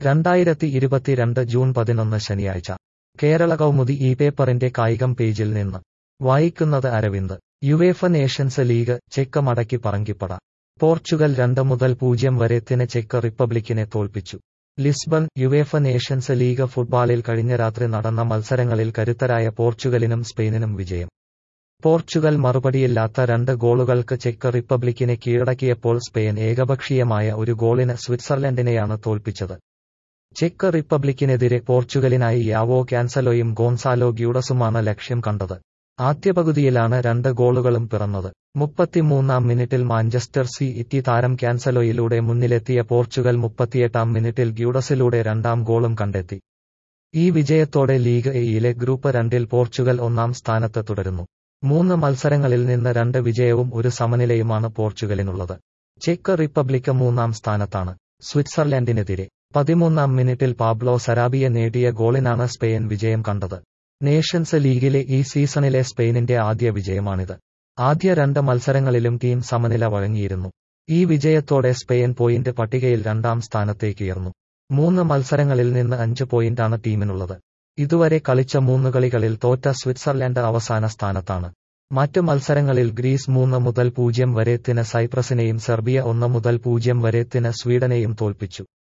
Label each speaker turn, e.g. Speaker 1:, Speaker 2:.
Speaker 1: രണ്ടായിരത്തി ഇരുപത്തിരണ്ട് ജൂൺ പതിനൊന്ന് ശനിയാഴ്ച കേരള കൗമുദി ഈ പേപ്പറിന്റെ കായികം പേജിൽ നിന്ന് വായിക്കുന്നത് അരവിന്ദ് യുവേഫ നേഷൻസ് ലീഗ് ചെക്ക് മടക്കി പറങ്കിപ്പട പോർച്ചുഗൽ രണ്ട് മുതൽ പൂജ്യം വരെത്തിന് ചെക്ക് റിപ്പബ്ലിക്കിനെ തോൽപ്പിച്ചു ലിസ്ബൺ യുവേഫ നേഷൻസ് ലീഗ് ഫുട്ബോളിൽ കഴിഞ്ഞ രാത്രി നടന്ന മത്സരങ്ങളിൽ കരുത്തരായ പോർച്ചുഗലിനും സ്പെയിനിനും വിജയം പോർച്ചുഗൽ മറുപടിയില്ലാത്ത രണ്ട് ഗോളുകൾക്ക് ചെക്ക് റിപ്പബ്ലിക്കിനെ കീഴടക്കിയപ്പോൾ സ്പെയിൻ ഏകപക്ഷീയമായ ഒരു ഗോളിന് സ്വിറ്റ്സർലൻഡിനെയാണ് തോൽപ്പിച്ചത് ചെക്ക് റിപ്പബ്ലിക്കിനെതിരെ പോർച്ചുഗലിനായി യാവോ ക്യാൻസലോയും ഗോൺസാലോ ഗ്യൂഡസുമാണ് ലക്ഷ്യം കണ്ടത് ആദ്യ പകുതിയിലാണ് രണ്ട് ഗോളുകളും പിറന്നത് മുപ്പത്തിമൂന്നാം മിനിറ്റിൽ മാഞ്ചസ്റ്റർ സി ഇറ്റി താരം ക്യാൻസലോയിലൂടെ മുന്നിലെത്തിയ പോർച്ചുഗൽ മുപ്പത്തിയെട്ടാം മിനിറ്റിൽ ഗ്യൂഡസിലൂടെ രണ്ടാം ഗോളും കണ്ടെത്തി ഈ വിജയത്തോടെ ലീഗ് എയിലെ ഗ്രൂപ്പ് രണ്ടിൽ പോർച്ചുഗൽ ഒന്നാം സ്ഥാനത്ത് തുടരുന്നു മൂന്ന് മത്സരങ്ങളിൽ നിന്ന് രണ്ട് വിജയവും ഒരു സമനിലയുമാണ് പോർച്ചുഗലിനുള്ളത് ചെക്ക് റിപ്പബ്ലിക്ക് മൂന്നാം സ്ഥാനത്താണ് സ്വിറ്റ്സർലൻഡിനെതിരെ പതിമൂന്നാം മിനിറ്റിൽ പാബ്ലോ സരാബിയെ നേടിയ ഗോളിനാണ് സ്പെയിൻ വിജയം കണ്ടത് നേഷൻസ് ലീഗിലെ ഈ സീസണിലെ സ്പെയിനിന്റെ ആദ്യ വിജയമാണിത് ആദ്യ രണ്ട് മത്സരങ്ങളിലും ടീം സമനില വഴങ്ങിയിരുന്നു ഈ വിജയത്തോടെ സ്പെയിൻ പോയിന്റ് പട്ടികയിൽ രണ്ടാം സ്ഥാനത്തേക്കുയർന്നു മൂന്ന് മത്സരങ്ങളിൽ നിന്ന് അഞ്ച് പോയിന്റാണ് ടീമിനുള്ളത് ഇതുവരെ കളിച്ച മൂന്ന് കളികളിൽ തോറ്റ സ്വിറ്റ്സർലൻഡ് അവസാന സ്ഥാനത്താണ് മറ്റ് മത്സരങ്ങളിൽ ഗ്രീസ് മൂന്ന് മുതൽ പൂജ്യം വരെത്തിന് സൈപ്രസിനെയും സെർബിയ ഒന്ന് മുതൽ പൂജ്യം വരെത്തിന് സ്വീഡനെയും തോൽപ്പിച്ചു